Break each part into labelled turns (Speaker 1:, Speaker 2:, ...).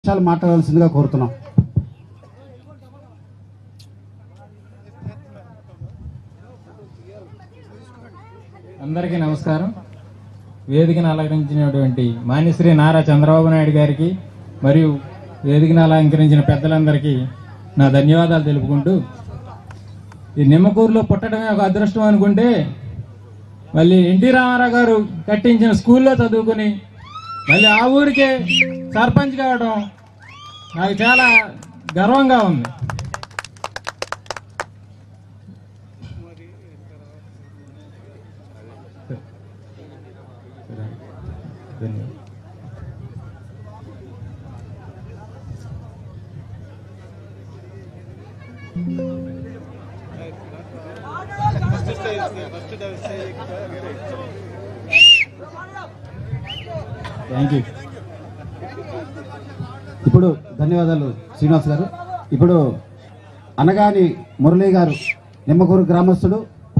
Speaker 1: విషయాలు మాట్లాడాల్సిందిగా కోరుతున్నాం
Speaker 2: అందరికీ నమస్కారం వేదికను అలంకరించినటువంటి మాన్యశ్రీ నారా చంద్రబాబు నాయుడు గారికి మరియు వేదికను అలంకరించిన పెద్దలందరికీ నా ధన్యవాదాలు తెలుపుకుంటూ ఈ నిమ్మకూరులో పుట్టడమే ఒక అదృష్టం అనుకుంటే మళ్ళీ ఎన్టీ రామారావు గారు కట్టించిన స్కూల్లో చదువుకుని మళ్ళీ ఆ ఊరికే సర్పంచ్ కావడం నాకు చాలా గర్వంగా ఉంది ధన్యవాదాలు థ్యాంక్ యూ
Speaker 1: ఇప్పుడు ధన్యవాదాలు శ్రీనివాస్ గారు ఇప్పుడు అనగాని మురళీ గారు నిమ్మకూరు గ్రామస్తుడు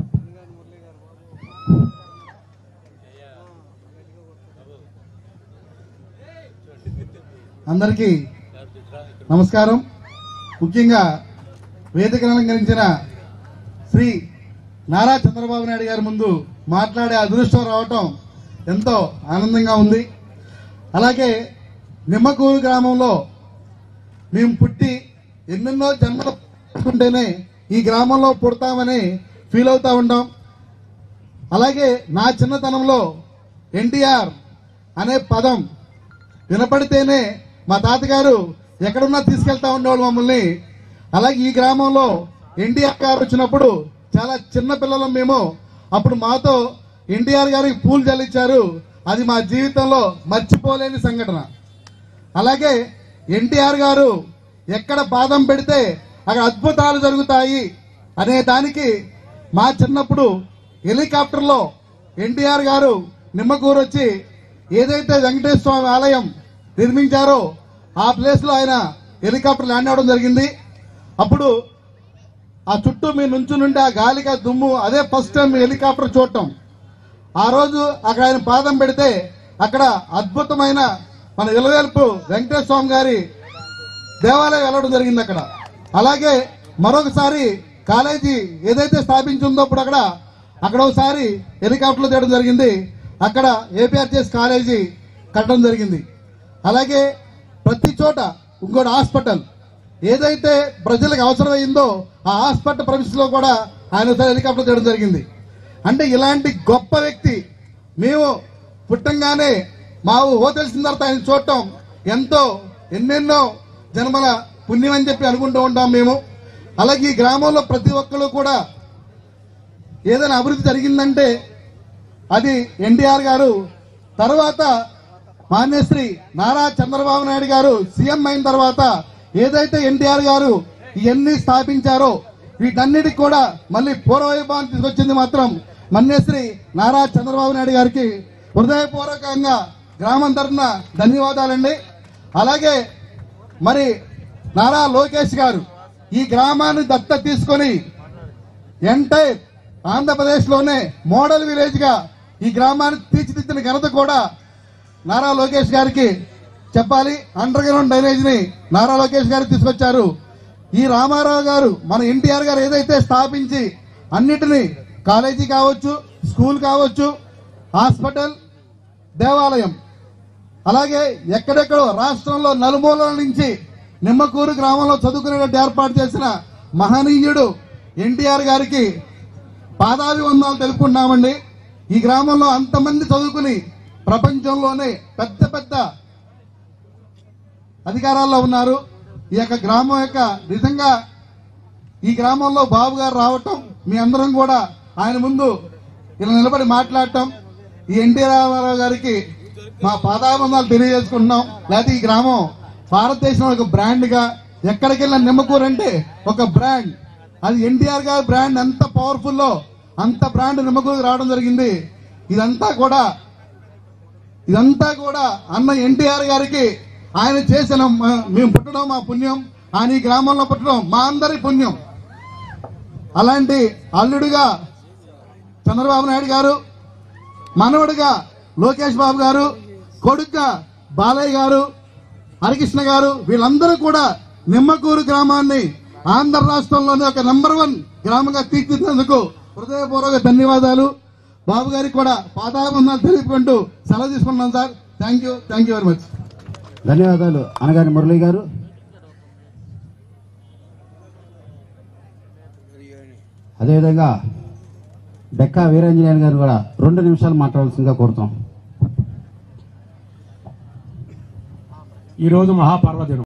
Speaker 3: అందరికీ నమస్కారం ముఖ్యంగా వేదికను అలంకరించిన శ్రీ నారా చంద్రబాబు నాయుడు గారి ముందు మాట్లాడే అదృష్టం రావటం ఎంతో ఆనందంగా ఉంది అలాగే నిమ్మకూరు గ్రామంలో మేము పుట్టి ఎన్నెన్నో జన్మలు ఉంటేనే ఈ గ్రామంలో పుడతామని ఫీల్ అవుతా ఉంటాం అలాగే నా చిన్నతనంలో ఎన్టీఆర్ అనే పదం వినపడితేనే మా తాతగారు ఎక్కడున్నా తీసుకెళ్తా ఉండేవాళ్ళు మమ్మల్ని అలాగే ఈ గ్రామంలో ఎన్టీఆర్ గారు వచ్చినప్పుడు చాలా చిన్న పిల్లలం మేము అప్పుడు మాతో ఎన్టీఆర్ గారికి పూలు చల్లించారు అది మా జీవితంలో మర్చిపోలేని సంఘటన అలాగే ఎన్టీఆర్ గారు ఎక్కడ పాదం పెడితే అక్కడ అద్భుతాలు జరుగుతాయి అనే దానికి మా చిన్నప్పుడు హెలికాప్టర్లో ఎన్టీఆర్ గారు నిమ్మకూరు వచ్చి ఏదైతే వెంకటేశ్వర స్వామి ఆలయం నిర్మించారో ఆ ప్లేస్ లో ఆయన హెలికాప్టర్ ల్యాండ్ అవడం జరిగింది అప్పుడు ఆ చుట్టూ మీ నుంచునుంటే ఆ గాలికి ఆ దుమ్ము అదే ఫస్ట్ టైం హెలికాప్టర్ చూడటం ఆ రోజు అక్కడ ఆయన పాదం పెడితే అక్కడ అద్భుతమైన మన ఇలవేల్పు వెంకటేశ్వర స్వామి గారి దేవాలయం వెళ్ళడం జరిగింది అక్కడ అలాగే మరొకసారి కాలేజీ ఏదైతే స్థాపించిందో ఇప్పుడు అక్కడ అక్కడ ఒకసారి హెలికాప్టర్లో తేయడం జరిగింది అక్కడ ఏపీఆర్జీఎస్ కాలేజీ కట్టడం జరిగింది అలాగే ప్రతి చోట ఇంకోటి హాస్పిటల్ ఏదైతే ప్రజలకు అవసరమైందో ఆ హాస్పిటల్ ప్రమిస్ లో కూడా ఆయన ఒకసారి హెలికాప్టర్ తేయడం జరిగింది అంటే ఇలాంటి గొప్ప వ్యక్తి మేము పుట్టంగానే మా ఊహ తెలిసిన తర్వాత ఆయన చూడటం ఎంతో ఎన్నెన్నో జన్మల పుణ్యం అని చెప్పి అనుకుంటూ ఉంటాం మేము అలాగే ఈ గ్రామంలో ప్రతి ఒక్కరు కూడా ఏదైనా అభివృద్ధి జరిగిందంటే అది ఎన్టీఆర్ గారు తర్వాత మాన్యశ్రీ నారా చంద్రబాబు నాయుడు గారు సీఎం అయిన తర్వాత ఏదైతే ఎన్టీఆర్ గారు ఇవన్నీ స్థాపించారో వీటన్నిటికి కూడా మళ్ళీ పూర్వవైభవాన్ని తీసుకొచ్చింది మాత్రం మన్యశ్రీ నారా చంద్రబాబు నాయుడు గారికి హృదయపూర్వకంగా గ్రామం తరఫున ధన్యవాదాలండి అలాగే మరి నారా లోకేష్ గారు ఈ గ్రామాన్ని దత్త తీసుకొని ఎంటైర్ ఆంధ్రప్రదేశ్ లోనే మోడల్ విలేజ్ గా ఈ గ్రామాన్ని తీర్చిదిద్దిన ఘనత కూడా నారా లోకేష్ గారికి చెప్పాలి అండర్ గ్రౌండ్ డ్రైనేజ్ ని నారా లోకేష్ గారు తీసుకొచ్చారు ఈ రామారావు గారు మన ఎన్టీఆర్ గారు ఏదైతే స్థాపించి అన్నిటినీ కాలేజీ కావచ్చు స్కూల్ కావచ్చు హాస్పిటల్ దేవాలయం అలాగే ఎక్కడెక్కడో రాష్ట్రంలో నలుమూలల నుంచి నిమ్మకూరు గ్రామంలో చదువుకునేటట్టు ఏర్పాటు చేసిన మహనీయుడు ఎన్టీఆర్ గారికి పాదాభివందనాలు తెలుపుకుంటున్నామండి ఈ గ్రామంలో అంతమంది చదువుకుని ప్రపంచంలోనే పెద్ద పెద్ద అధికారాల్లో ఉన్నారు ఈ యొక్క గ్రామం యొక్క నిజంగా ఈ గ్రామంలో బాబు గారు రావటం మీ అందరం కూడా ఆయన ముందు ఇలా నిలబడి మాట్లాడటం ఈ ఎన్టీ రామారావు గారికి మా పాదాబంధాలు తెలియజేసుకుంటున్నాం లేకపోతే ఈ గ్రామం భారతదేశంలో ఒక బ్రాండ్ గా ఎక్కడికి వెళ్ళిన నిమ్మకూరు అంటే ఒక బ్రాండ్ అది ఎన్టీఆర్ గారి బ్రాండ్ ఎంత పవర్ఫుల్ లో అంత బ్రాండ్ నిమ్మకూరుకు రావడం జరిగింది ఇదంతా కూడా ఇదంతా కూడా అన్న ఎన్టీఆర్ గారికి ఆయన చేసిన మ- మేము పుట్టడం మా పుణ్యం ఆయన ఈ గ్రామంలో పుట్టడం మా అందరి పుణ్యం అలాంటి అల్లుడిగా చంద్రబాబు నాయుడు గారు మనవడిగా లోకేష్ బాబు గారు కొడుగ్గా బాలయ్య గారు హరికృష్ణ గారు వీళ్ళందరూ కూడా నిమ్మకూరు గ్రామాన్ని ఆంధ్ర రాష్ట్రంలోనే ఒక నెంబర్ వన్ గ్రామంగా తీర్చిదిద్దేందుకు హృదయపూర్వక ధన్యవాదాలు బాబు గారికి కూడా పాదాబంధాలు తెలుపుకుంటూ సెలవు తీసుకుంటున్నాం sir thank you thank you very much
Speaker 1: ధన్యవాదాలు అనగాని మురళి గారు అదేవిధంగా డెక్కా వీరాంజనేయులు గారు కూడా రెండు నిమిషాలు మాట్లాడాల్సిందిగా కోరుతాం
Speaker 4: ఈరోజు మహాపర్వదినం